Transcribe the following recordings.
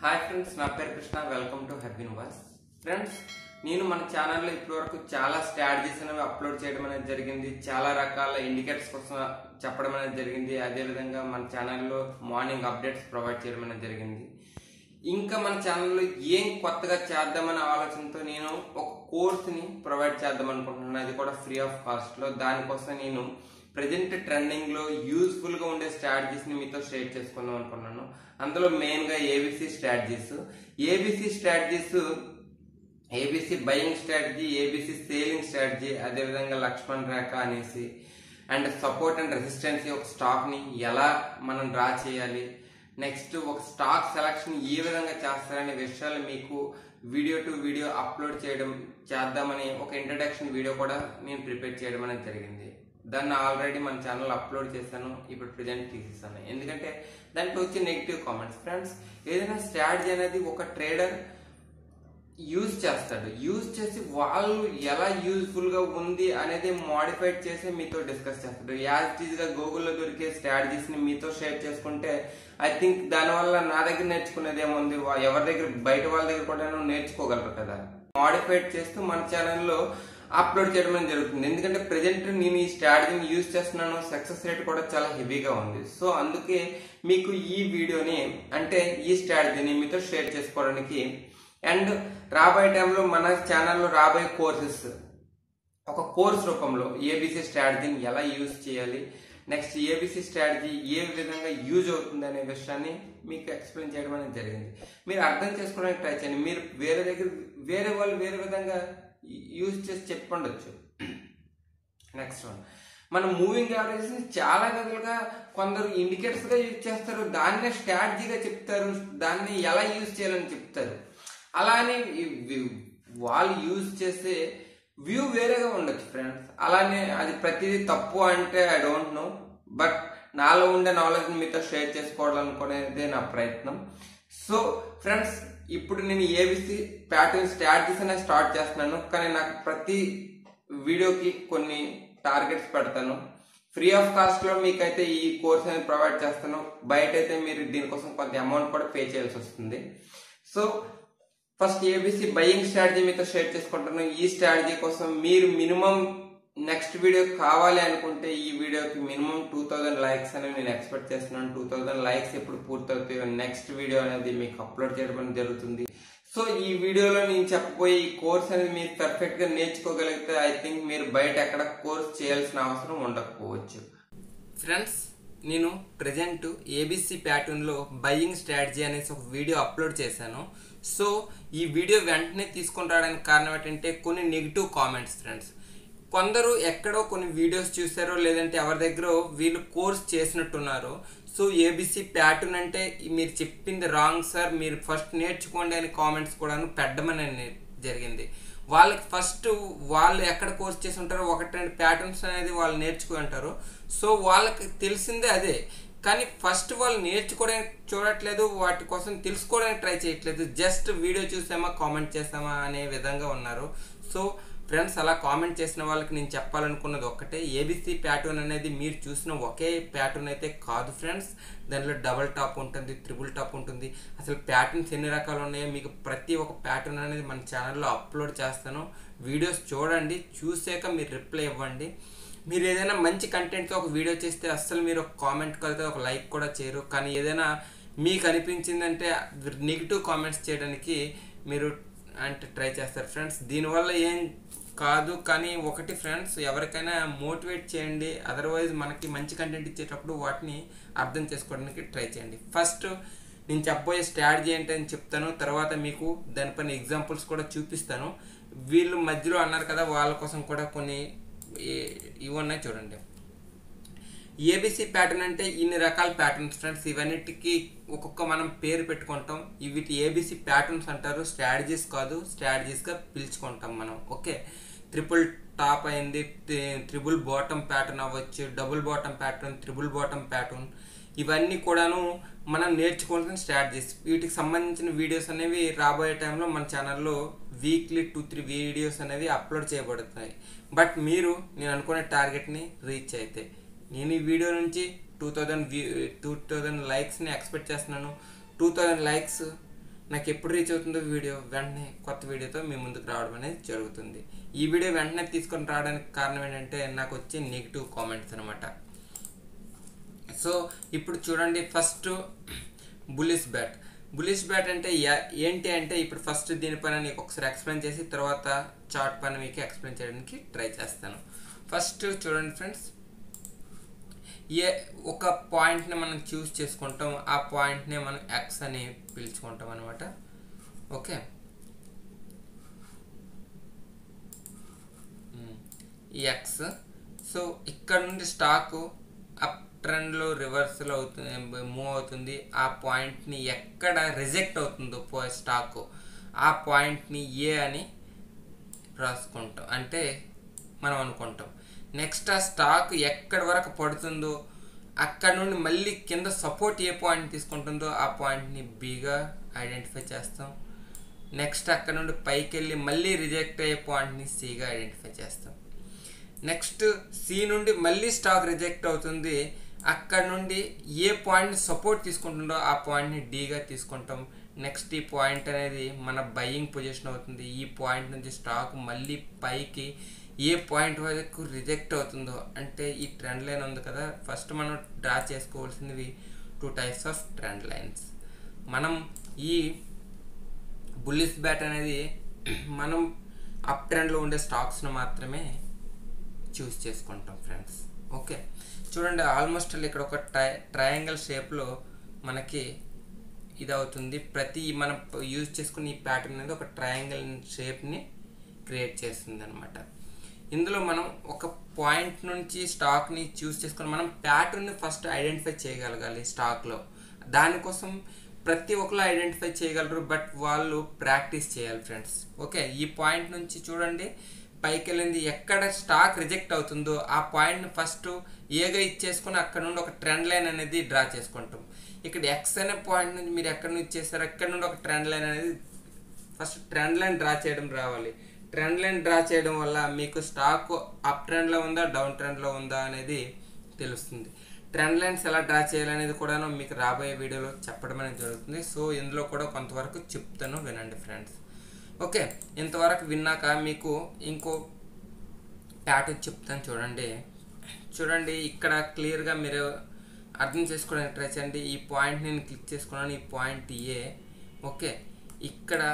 hi friends నా పేరు Krishna welcome to happy వాస్ ఫ్రెండ్స్ నేను మన ఛానల్లో ఇప్పటివరకు చాలా స్ట్రాటజీస్ అనేవి అప్లోడ్ చేయడం అనేది జరిగింది చాలా రకాల ఇండికేటర్స్ కోసం చెప్పడం అనేది జరిగింది అదేవిధంగా మన ఛానల్లో మార్నింగ్ అప్డేట్స్ ప్రొవైడ్ చేయడం అనేది జరిగింది ఇంకా మన ఛానల్లో ఏం కొత్తగా చేద్దామనే ఆలోచనతో నేను ఒక కోర్స్ని ప్రొవైడ్ చేద్దాం అనుకుంటున్నాను అది కూడా ఫ్రీ ఆఫ్ కాస్ట్లో దానికోసం నేను ప్రజెంట్ ట్రెండింగ్ లో యూస్ఫుల్ గా ఉండే స్ట్రాటజీస్ ని మీతో షేర్ చేసుకుందాం అనుకున్నాను అందులో మెయిన్ గా ABC strategies ABC strategies ABC buying strategy ABC selling strategy అదేవిధంగా లక్ష్మణ్ రేఖ అనేసి అండ్ సపోర్ట్ అండ్ రెసిస్టెన్సీ ఒక స్టాక్ ని ఎలా మనం డ్రా చేయాలి నెక్స్ట్ ఒక స్టాక్ సెలక్షన్ ఏ విధంగా చేస్తారనే విషయాలు మీకు వీడియో టు వీడియో అప్లోడ్ చేయడం చేద్దామని ఒక ఇంట్రడక్షన్ వీడియో కూడా నేను ప్రిపేర్ చేయడం అనేది జరిగింది దాన్ని ఆల్రెడీ మన ఛానల్ అప్లోడ్ చేశాను ఇప్పుడు ప్రజెంట్ తీసేసాను ఎందుకంటే దాంట్లో వచ్చే నెగిటివ్ కామెంట్స్ ఫ్రెండ్స్ ఏదైనా స్ట్రాటజీ అనేది ఒక ట్రేడర్ యూజ్ చేస్తాడు యూజ్ చేసి వాళ్ళు ఎలా యూజ్ఫుల్ గా ఉంది అనేది మాడిఫైడ్ చేసి మీతో డిస్కస్ చేస్తాడు యాజ్ ఇట్ గా గూగుల్లో దొరికే స్ట్రాటజీస్ ని మీతో షేర్ చేసుకుంటే ఐ థింక్ దానివల్ల నా దగ్గర నేర్చుకునేది ఏముంది వా- ఎవరి దగ్గర బయట వాళ్ళ దగ్గర కూడా నేర్చుకోగలరు కదా మాడిఫైడ్ చేస్తూ మన ఛానల్లో అప్లోడ్ చేయడం అనేది జరుగుతుంది ఎందుకంటే ప్రెజెంట్ నేను ఈ స్ట్రాటజీని యూజ్ చేస్తున్నాను సక్సెస్ రేట్ కూడా చాలా హెవీగా ఉంది సో అందుకే మీకు ఈ వీడియోని అంటే ఈ స్ట్రాటజీని మీతో షేర్ చేసుకోవడానికి అండ్ రాబోయే టైంలో మన ఛానల్లో రాబోయే కోర్సెస్ ఒక కోర్స్ రూపంలో ఏబిసి స్ట్రాటజీని ఎలా యూజ్ చేయాలి నెక్స్ట్ ఏబిసి స్ట్రాటజీ ఏ విధంగా యూజ్ అవుతుంది అనే విషయాన్ని మీకు ఎక్స్ప్లెయిన్ చేయడం అనేది జరిగింది మీరు అర్థం చేసుకోవడానికి ట్రై చేయండి మీరు వేరే దగ్గర వేరే వాళ్ళు వేరే విధంగా యూజ్ చేసి చెప్పండొచ్చు నెక్స్ట్ వన్ మన మూవింగ్ యావరేజెస్ ని చాలా విధాలుగా కొందరు ఇండికేటర్స్ గా యూజ్ చేస్తారు దాన్నే స్ట్రాటజీగా చెప్తారు దాన్ని ఎలా యూజ్ చేయాలని చెప్తారు అలానే ఈ వి- వాళ్ళు యూజ్ చేసే వ్యూ వేరేగా ఉండొచ్చు ఫ్రెండ్స్ అలానే అది ప్రతిదీ తప్పు అంటే ఐ డోంట్ నో బట్ నాలో ఉండే నాలెడ్జ్ మీతో షేర్ చేసుకోవాలనుకునేదే నా ప్రయత్నం సో ఫ్రెండ్స్ ఇప్పుడు నేను ఏబిసి ప్యాటర్న్ స్ట్రాటజీస్ అనేది స్టార్ట్ చేస్తున్నాను కానీ నాకు ప్రతి వీడియోకి కొన్ని టార్గెట్స్ పెడతాను ఫ్రీ ఆఫ్ కాస్ట్ లో మీకైతే ఈ కోర్స్ అనేది ప్రొవైడ్ చేస్తాను బయట అయితే మీరు దీనికోసం కొంత అమౌంట్ కూడా పే చేయాల్సి వస్తుంది so first ABC buying strategy మీతో షేర్ చేసుకుంటాను ఈ స్ట్రాటజీ కోసం మీరు మినిమం నెక్స్ట్ వీడియో కావాలి అనుకుంటే ఈ వీడియోకి మినిమం టూ థౌజండ్ లైక్స్ అనేవి నేను ఎక్స్పెక్ట్ చేస్తున్నాను టూ థౌజండ్ లైక్స్ ఎప్పుడు పూర్తవుతాయో నెక్స్ట్ వీడియో అనేది మీకు అప్లోడ్ చేయడం అనేది జరుగుతుంది సో ఈ వీడియోలో నేను చెప్పబోయే ఈ కోర్స్ అనేది మీరు పర్ఫెక్ట్ గా నేర్చుకోగలిగితే ఐ థింక్ మీరు బయట ఎక్కడ కోర్స్ చేయాల్సిన అవసరం ఉండకపోవచ్చు ఫ్రెండ్స్ నేను ప్రజెంట్ ఏబిసి ప్యాటర్న్లో బయింగ్ స్ట్రాటజీ అనేసి ఒక వీడియో అప్లోడ్ చేశాను సో ఈ వీడియో వెంటనే తీసుకొని రావడానికి కారణం ఏంటంటే కొన్ని నెగిటివ్ కామెంట్స్ ఫ్రెండ్స్ కొందరు ఎక్కడో కొన్ని వీడియోస్ చూసారో లేదంటే ఎవరి దగ్గర వీళ్ళు కోర్స్ చేసినట్టున్నారో సో ఏబిసి ప్యాటర్న్ అంటే మీరు చెప్పింది రాంగ్ సార్ మీరు ఫస్ట్ నేర్చుకోండి అని కామెంట్స్ కూడా పెట్టమని నే- జరిగింది వాళ్ళకి ఫస్ట్ వాళ్ళు ఎక్కడ కోర్స్ చేసి ఉంటారో ఒకటి రెండు ప్యాటర్న్స్ అనేది వాళ్ళు నేర్చుకుని ఉంటారు సో వాళ్ళకి తెలిసిందే అదే కానీ ఫస్ట్ వాళ్ళు నేర్చుకోవడానికి చూడట్లేదు వాటి కోసం తెలుసుకోవడానికి ట్రై చేయట్లేదు జస్ట్ వీడియో చూసామా కామెంట్ చేసామా అనే విధంగా ఉన్నారు సో ఫ్రెండ్స్ అలా కామెంట్ చేసిన వాళ్ళకి నేను చెప్పాలనుకున్నది ఒక్కటే ఏబిసి ప్యాటర్న్ అనేది మీరు చూసిన ఒకే ప్యాటర్న్ అయితే కాదు ఫ్రెండ్స్ దాంట్లో డబల్ టాప్ ఉంటుంది త్రిబుల్ టాప్ ఉంటుంది అసలు ప్యాటర్న్స్ ఎన్ని రకాలు ఉన్నాయో మీకు ప్రతి ఒక్క ప్యాటర్న్ అనేది మన ఛానల్లో అప్లోడ్ చేస్తాను వీడియోస్ చూడండి చూసాక మీరు రిప్లై ఇవ్వండి మీరు ఏదైనా మంచి కంటెంట్తో ఒక వీడియో చేస్తే అస్సలు మీరు ఒక కామెంట్ కలితే ఒక లైక్ కూడా చేయరు కానీ ఏదైనా మీకు అనిపించిందంటే నెగిటివ్ కామెంట్స్ చేయడానికి మీరు అంటే ట్రై చేస్తారు ఫ్రెండ్స్ దీనివల్ల ఏం కాదు కానీ ఒకటి ఫ్రెండ్స్ ఎవరికైనా మోటివేట్ చేయండి అదర్వైజ్ మనకి మంచి కంటెంట్ ఇచ్చేటప్పుడు వాటిని అర్థం చేసుకోవడానికి ట్రై చేయండి ఫస్ట్ నేను చెప్పబోయే స్ట్రాటజీ ఏంటని చెప్తాను తర్వాత మీకు దానిపైన ఎగ్జాంపుల్స్ కూడా చూపిస్తాను వీళ్ళు మధ్యలో అన్నారు కదా వాళ్ళ కోసం కూడా కొన్ని ఏ- ఇవి ఉన్నాయి చూడండి ఏబిసి ప్యాటర్న్ అంటే ఇన్ని రకాల ప్యాటర్న్స్ ఫ్రెండ్స్ ఇవన్నిటికి ఒక్కొక్క మనం పేరు పెట్టుకుంటాం వీటి ఏబిసి ప్యాటర్న్స్ అంటారు స్ట్రాటజీస్ కాదు స్ట్రాటజీస్గా పిలుచుకుంటాం మనం ఓకే ట్రిపుల్ టాప్ అయింది త్రిబుల్ బాటమ్ ప్యాటర్న్ అవ్వచ్చు double bottom pattern triple bottom pattern ఇవన్నీ కూడాను మనం నేర్చుకుంటున్న స్ట్రాటజీస్ వీటికి సంబంధించిన వీడియోస్ అనేవి రాబోయే టైంలో మన ఛానల్లో వీక్లీ టూ త్రీ వీడియోస్ అనేవి అప్లోడ్ చేయబడుతున్నాయి బట్ మీరు నేను అనుకునే టార్గెట్ని రీచ్ అయితే నేను ఈ వీడియో నుంచి two thousand view two thousand లైక్స్ని ఎక్స్పెక్ట్ చేస్తున్నాను టూ థౌజండ్ లైక్స్ నాకు ఎప్పుడు రీచ్ అవుతుందో వీడియో వెంటనే కొత్త వీడియోతో మీ ముందుకు రావడం అనేది జరుగుతుంది ఈ వీడియో వెంటనే తీసుకొని రావడానికి కారణం ఏంటంటే నాకు వచ్చే నెగిటివ్ కామెంట్స్ అనమాట సో ఇప్పుడు చూడండి first bullish bat bullish bat అంటే యా- ఏంటి అంటే ఇప్పుడు ఫస్ట్ దీనిపైన నీకు ఒకసారి ఎక్స్ప్లెయిన్ చేసి తర్వాత చార్ట్ పైన మీకు ఎక్స్ప్లెయిన్ చేయడానికి ట్రై చేస్తాను ఫస్ట్ చూడండి ఫ్రెండ్స్ ఏ ఒక పాయింట్ని మనం చూస్ చేసుకుంటాం ఆ పాయింట్ని మనం ఎక్స్ అని పిలుచుకుంటాం అనమాట ఓకే ఉమ్, ఈ ఎక్స్ సో ఇక్కడ నుండి స్టాకు అప్ ట్రెండ్లో రివర్సల్ అవుతుంది మూవ్ అవుతుంది ఆ పాయింట్ని ఎక్కడ రిజెక్ట్ అవుతుందో పో స్టాక్ ఆ పాయింట్ని ఏ అని రాసుకుంటాం అంటే మనం అనుకుంటాం నెక్స్ట్ ఆ స్టాక్ ఎక్కడి వరకు పడుతుందో అక్కడ నుండి మళ్ళీ కింద సపోర్ట్ ఏ పాయింట్ తీసుకుంటుందో ఆ పాయింట్ని బీగా ఐడెంటిఫై చేస్తాం నెక్స్ట్ అక్కడ నుండి పైకి వెళ్ళి మళ్ళీ రిజెక్ట్ అయ్యే పాయింట్ని సిగా ఐడెంటిఫై చేస్తాం నెక్స్ట్ సి నుండి మళ్ళీ స్టాక్ రిజెక్ట్ అవుతుంది అక్కడ నుండి ఏ పాయింట్ని సపోర్ట్ తీసుకుంటుందో ఆ పాయింట్ని డీగా తీసుకుంటాం నెక్స్ట్ ఈ పాయింట్ అనేది మన బయింగ్ పొజిషన్ అవుతుంది ఈ పాయింట్ నుంచి స్టాక్ మళ్ళీ పైకి ఏ పాయింట్ వరకు రిజెక్ట్ అవుతుందో అంటే ఈ ట్రెండ్ లైన్ ఉంది కదా ఫస్ట్ మనం డ్రా చేసుకోవాల్సినవి two types of trend lines మనం ఈ బుల్లిస్ బ్యాట్ అనేది మనం అప్ ట్రెండ్లో ఉండే స్టాక్స్ను మాత్రమే చూస్ చేసుకుంటాం ఫ్రెండ్స్ ఓకే చూడండి ఆల్మోస్ట్ ఇక్కడ ఒక ట్రై ట్రయాంగిల్ షేప్లో మనకి ఇది అవుతుంది ప్రతి మనం యూజ్ చేసుకున్న ఈ ప్యాటర్న్ అనేది ఒక ట్రయాంగిల్ షేప్ని క్రియేట్ చేస్తుంది అనమాట ఇందులో మనం ఒక పాయింట్ నుంచి స్టాక్ని చూస్ చేసుకొని మనం ప్యాటర్న్ని ఫస్ట్ ఐడెంటిఫై చేయగలగాలి స్టాక్లో దానికోసం ప్రతి ఒక్కరు ఐడెంటిఫై చేయగలరు బట్ వాళ్ళు ప్రాక్టీస్ చేయాలి ఫ్రెండ్స్ ఓకే ఈ పాయింట్ నుంచి చూడండి పైకి వెళ్ళింది ఎక్కడ స్టాక్ రిజెక్ట్ అవుతుందో ఆ పాయింట్ని ఫస్ట్ ఏగా ఇచ్చేసుకుని అక్కడ నుండి ఒక ట్రెండ్ లైన్ అనేది డ్రా చేసుకుంటాం ఇక్కడ ఎక్స్ అనే పాయింట్ నుంచి మీరు ఎక్కడ నుంచి చేస్తారు ఎక్కడ నుండి ఒక ట్రెండ్ లైన్ అనేది ఫస్ట్ ట్రెండ్ లైన్ డ్రా చేయడం రావాలి ట్రెండ్ లైన్ డ్రా చేయడం వల్ల మీకు స్టాక్ అప్ ట్రెండ్లో ఉందా డౌన్ ట్రెండ్లో ఉందా అనేది తెలుస్తుంది ట్రెండ్ లైన్స్ ఎలా డ్రా చేయాలనేది కూడా మీకు రాబోయే వీడియోలో చెప్పడం అనేది జరుగుతుంది సో ఇందులో కూడా కొంతవరకు చెప్తాను వినండి ఫ్రెండ్స్ ఓకే ఇంతవరకు విన్నాక మీకు ఇంకో ప్యాటర్న్ చెప్తాను చూడండి చూడండి ఇక్కడ క్లియర్గా మీరు అర్థం చేసుకోవడానికి ట్రై చేయండి ఈ పాయింట్ నేను క్లిక్ చేసుకున్నాను ఈ పాయింట్ ఏ ఓకే ఇక్కడ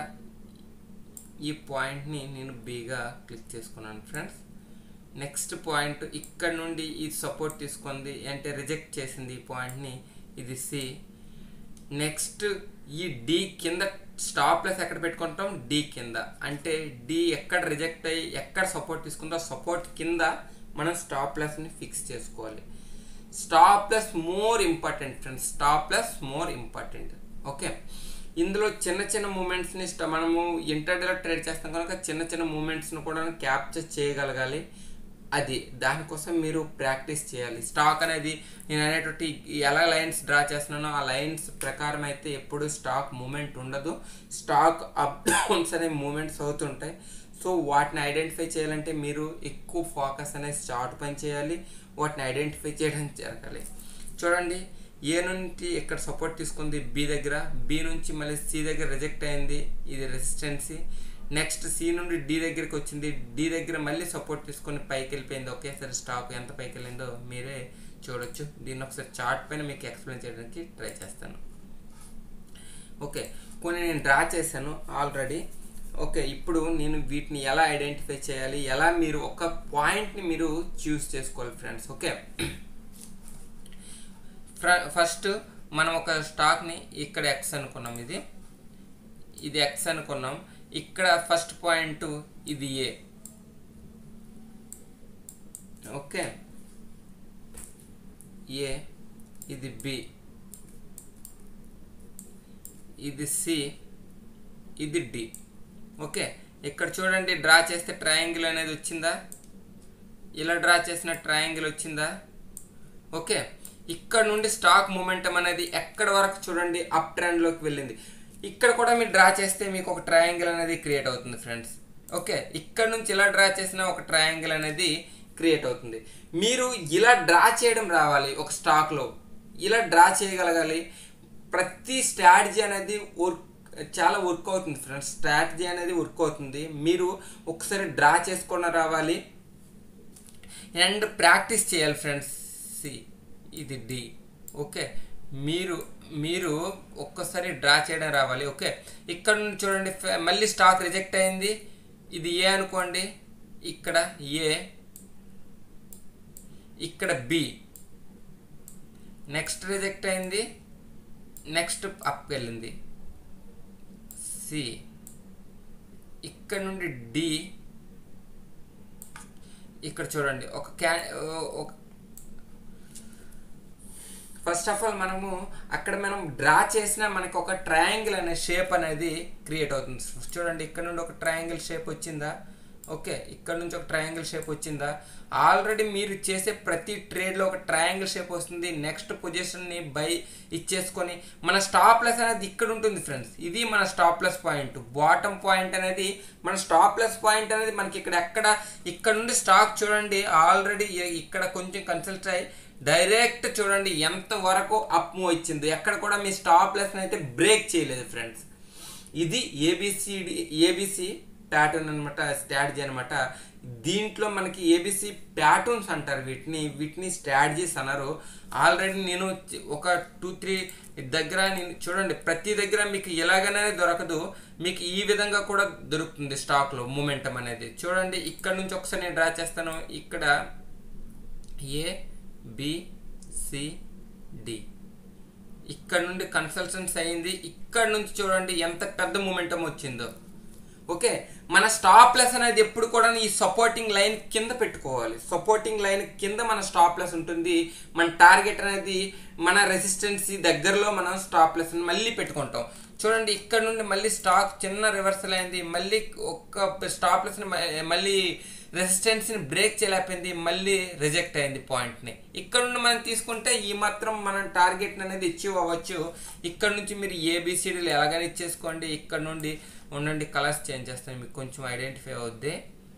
ఈ పాయింట్ని నేను బీగా క్లిక్ చేసుకున్నాను ఫ్రెండ్స్ నెక్స్ట్ పాయింట్ ఇక్కడ నుండి ఇది సపోర్ట్ తీసుకుంది అంటే రిజెక్ట్ చేసింది ఈ పాయింట్ని ఇది సి నెక్స్ట్ ఈ డి కింద స్టాప్ లెస్ ఎక్కడ పెట్టుకుంటాం డి కింద అంటే డి ఎక్కడ రిజెక్ట్ అయ్యి ఎక్కడ సపోర్ట్ తీసుకుందో సపోర్ట్ కింద మనం స్టాప్ లెస్ని ఫిక్స్ చేసుకోవాలి stop loss more important friends stop loss more important okay ఇందులో చిన్న చిన్న మూమెంట్స్ని మనము ఇంటర్డేలో ట్రేడ్ చేస్తాం కనుక చిన్న చిన్న మూమెంట్స్ని కూడా క్యాప్చర్ చేయగలగాలి అది దానికోసం మీరు ప్రాక్టీస్ చేయాలి స్టాక్ అనేది నేను అనేటువంటి ఎలా లైన్స్ డ్రా చేస్తున్నానో ఆ లైన్స్ ప్రకారం అయితే ఎప్పుడు స్టాక్ మూమెంట్ ఉండదు స్టాక్ అప్ డౌన్స్ అనే మూమెంట్స్ అవుతుంటాయి సో వాటిని ఐడెంటిఫై చేయాలంటే మీరు ఎక్కువ ఫోకస్ అనేది చార్ట్ పని చేయాలి వాటిని ఐడెంటిఫై చేయడం జరగాలి చూడండి ఏ నుంచి ఇక్కడ సపోర్ట్ తీసుకుంది బి దగ్గర బి నుంచి మళ్ళీ సి దగ్గర రిజెక్ట్ అయింది ఇది రెసిస్టెన్సీ నెక్స్ట్ సి నుండి డి దగ్గరికి వచ్చింది డి దగ్గర మళ్ళీ సపోర్ట్ తీసుకొని పైకి వెళ్ళిపోయింది ఒకేసారి స్టాక్ ఎంత పైకి వెళ్ళిందో మీరే చూడొచ్చు దీన్ని ఒకసారి చార్ట్ పైన మీకు ఎక్స్ప్లెయిన్ చేయడానికి ట్రై చేస్తాను ఓకే కొన్ని నేను డ్రా చేశాను ఆల్రెడీ ఓకే ఇప్పుడు నేను వీటిని ఎలా ఐడెంటిఫై చేయాలి ఎలా మీరు ఒక పాయింట్ని మీరు చూస్ చేసుకోవాలి ఫ్రెండ్స్ ఓకే ఫస్ట్ మనం ఒక స్టాక్ని ఇక్కడ ఎక్స్ అనుకున్నాం ఇది ఇది ఎక్స్ అనుకున్నాం ఇక్కడ ఫస్ట్ పాయింట్ ఇది ఏ ఓకే ఏ ఇది బి ఇది సి ఇది డి ఓకే ఇక్కడ చూడండి డ్రా చేస్తే ట్రయాంగిల్ అనేది వచ్చిందా ఇలా డ్రా చేసిన ట్రయాంగిల్ వచ్చిందా ఓకే ఇక్కడ నుండి స్టాక్ మూమెంటం అనేది ఎక్కడ వరకు చూడండి అప్ ట్రెండ్లోకి వెళ్ళింది ఇక్కడ కూడా మీరు డ్రా చేస్తే మీకు ఒక ట్రయాంగిల్ అనేది క్రియేట్ అవుతుంది ఫ్రెండ్స్ ఓకే ఇక్కడ నుంచి ఇలా డ్రా చేసిన ఒక ట్రయాంగిల్ అనేది క్రియేట్ అవుతుంది మీరు ఇలా డ్రా చేయడం రావాలి ఒక స్టాక్లో ఇలా డ్రా చేయగలగాలి ప్రతి స్ట్రాటజీ అనేది వర్క్ చాలా వర్క్ అవుతుంది ఫ్రెండ్స్ స్ట్రాటజీ అనేది వర్క్ అవుతుంది మీరు ఒకసారి డ్రా చేసుకొని రావాలి అండ్ ప్రాక్టీస్ చేయాలి ఫ్రెండ్స్ సి ఇది డి ఓకే మీరు మీరు ఒక్కసారి డ్రా చేయడం రావాలి ఓకే ఇక్కడ నుండి చూడండి ఫ- మళ్ళీ స్టాక్ రిజెక్ట్ అయింది ఇది ఏ అనుకోండి ఇక్కడ ఏ ఇక్కడ బి నెక్స్ట్ రిజెక్ట్ అయింది నెక్స్ట్ అప్ వెళ్ళింది సి ఇక్కడ నుండి డి ఇక్కడ చూడండి ఒక క్యా ఒక ఫస్ట్ ఆఫ్ ఆల్ మనము అక్కడ మనం డ్రా చేసిన మనకి ఒక ట్రయాంగిల్ అనే షేప్ అనేది క్రియేట్ అవుతుంది చూడండి ఇక్కడ నుండి ఒక ట్రయాంగిల్ షేప్ వచ్చిందా ఓకే ఇక్కడ నుంచి ఒక ట్రయాంగిల్ షేప్ వచ్చిందా ఆల్రెడీ మీరు చేసే ప్రతి ట్రేడ్లో ఒక ట్రయాంగిల్ షేప్ వస్తుంది నెక్స్ట్ పొజిషన్ని బై ఇచ్చేసుకొని మన స్టాప్ లెస్ అనేది ఇక్కడ ఉంటుంది ఫ్రెండ్స్ ఇది మన stop loss point bottom point అనేది మన స్టాప్ లెస్ పాయింట్ అనేది మనకి ఇక్కడ ఎక్కడ ఇక్కడ నుండి స్టాక్ చూడండి ఆల్రెడీ ఇక్కడ కొంచెం కన్సల్ట్ అయ్యి డైరెక్ట్ చూడండి ఎంత వరకు అప్ మూవ్ ఇచ్చింది ఎక్కడ కూడా మీ స్టాప్ లెస్ అయితే బ్రేక్ చేయలేదు ఫ్రెండ్స్ ఇది ఏబిసిడి ఏబిసి ప్యాటర్న్ అనమాట స్ట్రాటజీ అనమాట దీంట్లో మనకి ఏబిసి ప్యాటర్న్స్ అంటారు వీటిని వీటిని స్ట్రాటజీస్ అన్నారు ఆల్రెడీ నేను చి- ఒక టూ త్రీ దగ్గర నేను చూడండి ప్రతి దగ్గర మీకు ఎలాగనే దొరకదు మీకు ఈ విధంగా కూడా దొరుకుతుంది స్టాక్లో మూమెంటం అనేది చూడండి ఇక్కడ నుంచి ఒకసారి నేను డ్రా చేస్తాను ఇక్కడ ఏ బి సి డి ఇక్కడ నుండి కన్సల్టెన్స్ అయింది ఇక్కడ నుంచి చూడండి ఎంత పెద్ద మూమెంటం వచ్చిందో ఓకే మన స్టాప్ లెస్ అనేది ఎప్పుడు కూడా ఈ సపోర్టింగ్ లైన్ కింద పెట్టుకోవాలి సపోర్టింగ్ లైన్ కింద మన స్టాప్ లెస్ ఉంటుంది మన టార్గెట్ అనేది మన రెసిస్టెన్సీ దగ్గరలో మనం స్టాప్ లెస్ మళ్ళీ పెట్టుకుంటాం చూడండి ఇక్కడ నుండి మళ్ళీ స్టాక్ చిన్న రివర్సల్ అయింది మళ్ళీ ఒక్క స్టాప్ లెస్ని మళ్ళీ రెసిస్టెన్స్ని బ్రేక్ చేయలేకపోయింది మళ్ళీ రిజెక్ట్ అయింది పాయింట్ని ఇక్కడ నుండి మనం తీసుకుంటే ఈ మాత్రం మనం టార్గెట్ అనేది అచీవ్ అవ్వచ్చు ఇక్కడ నుంచి మీరు ఏబిసిడీలు ఎలాగైనా ఇచ్చేసుకోండి ఇక్కడ నుండి ఉండండి కలర్స్ చేంజ్ చేస్తాను మీకు కొంచెం ఐడెంటిఫై అవుద్ది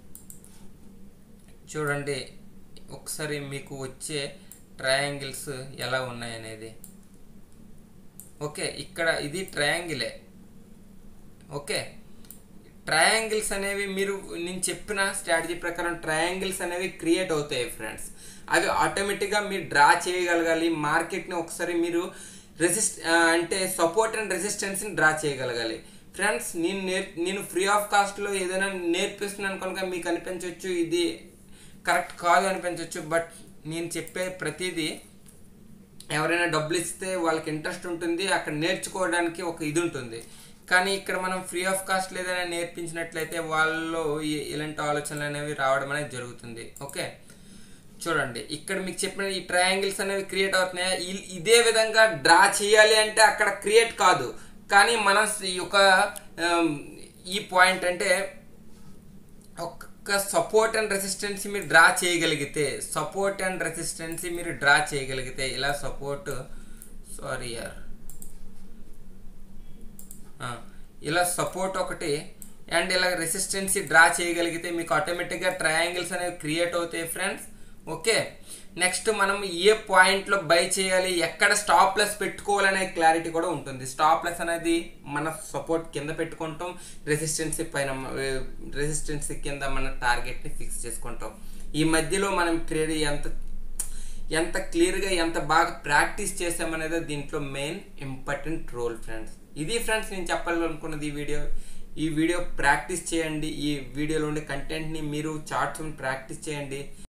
చూడండి ఒకసారి మీకు వచ్చే ట్రయాంగిల్స్ ఎలా ఉన్నాయనేది ఓకే ఇక్కడ ఇది ట్రయాంగిలే ఓకే ట్రయాంగిల్స్ అనేవి మీరు నేను చెప్పిన స్ట్రాటజీ ప్రకారం ట్రయాంగిల్స్ అనేవి క్రియేట్ అవుతాయి ఫ్రెండ్స్ అవి ఆటోమేటిక్గా మీరు డ్రా చేయగలగాలి మార్కెట్ని ఒకసారి మీరు రెసిస్ట్ అంటే సపోర్ట్ అండ్ రెసిస్టెన్స్ని డ్రా చేయగలగాలి ఫ్రెండ్స్ నేను నేర్ నేను ఫ్రీ ఆఫ్ కాస్ట్లో ఏదైనా నేర్పిస్తున్నాను కనుక మీకు అనిపించవచ్చు ఇది కరెక్ట్ కాదు అనిపించవచ్చు బట్ నేను చెప్పే ప్రతిదీ ఎవరైనా డబ్బులు ఇస్తే వాళ్ళకి ఇంట్రెస్ట్ ఉంటుంది అక్కడ నేర్చుకోవడానికి ఒక ఇది ఉంటుంది కానీ ఇక్కడ మనం ఫ్రీ ఆఫ్ కాస్ట్ ఏదైనా నేర్పించినట్లయితే వాళ్ళలో ఈ- ఇలాంటి ఆలోచనలు అనేవి రావడం అనేది జరుగుతుంది ఓకే చూడండి ఇక్కడ మీకు చెప్పిన ఈ ట్రయాంగిల్స్ అనేవి క్రియేట్ అవుతున్నాయి ఇ- ఇదే విధంగా డ్రా చేయాలి అంటే అక్కడ క్రియేట్ కాదు కానీ మనం ఈ యొక్క ఆమ్, ఈ పాయింట్ అంటే ఒక్క సపోర్ట్ అండ్ రెసిస్టెన్సీ మీరు డ్రా చేయగలిగితే సపోర్ట్ అండ్ రెసిస్టెన్సీ మీరు డ్రా చేయగలిగితే ఇలా సపోర్ట్ సారీ యార్ ఇలా సపోర్ట్ ఒకటి అండ్ ఇలా రెసిస్టెన్సీ డ్రా చేయగలిగితే మీకు ఆటోమేటిక్గా ట్రయాంగిల్స్ అనేవి క్రియేట్ అవుతాయి ఫ్రెండ్స్ ఓకే నెక్స్ట్ మనం ఏ పాయింట్లో బై చేయాలి ఎక్కడ స్టాప్ లెస్ పెట్టుకోవాలనే క్లారిటీ కూడా ఉంటుంది స్టాప్ లెస్ అనేది మన సపోర్ట్ కింద పెట్టుకుంటాం రెసిస్టెన్సీ పైన రెసిస్టెన్సీ కింద మన టార్గెట్ని ఫిక్స్ చేసుకుంటాం ఈ మధ్యలో మనం ట్రేడ్ ఎంత ఎంత క్లియర్గా ఎంత బాగా ప్రాక్టీస్ చేసామనేది దీంట్లో మెయిన్ ఇంపార్టెంట్ రోల్ ఫ్రెండ్స్ ఇది ఫ్రెండ్స్ నేను చెప్పాలనుకున్నది ఈ వీడియో ఈ వీడియో ప్రాక్టీస్ చేయండి ఈ వీడియోలో ఉండే కంటెంట్ని మీరు చార్ట్స్ ప్రాక్టీస్ చేయండి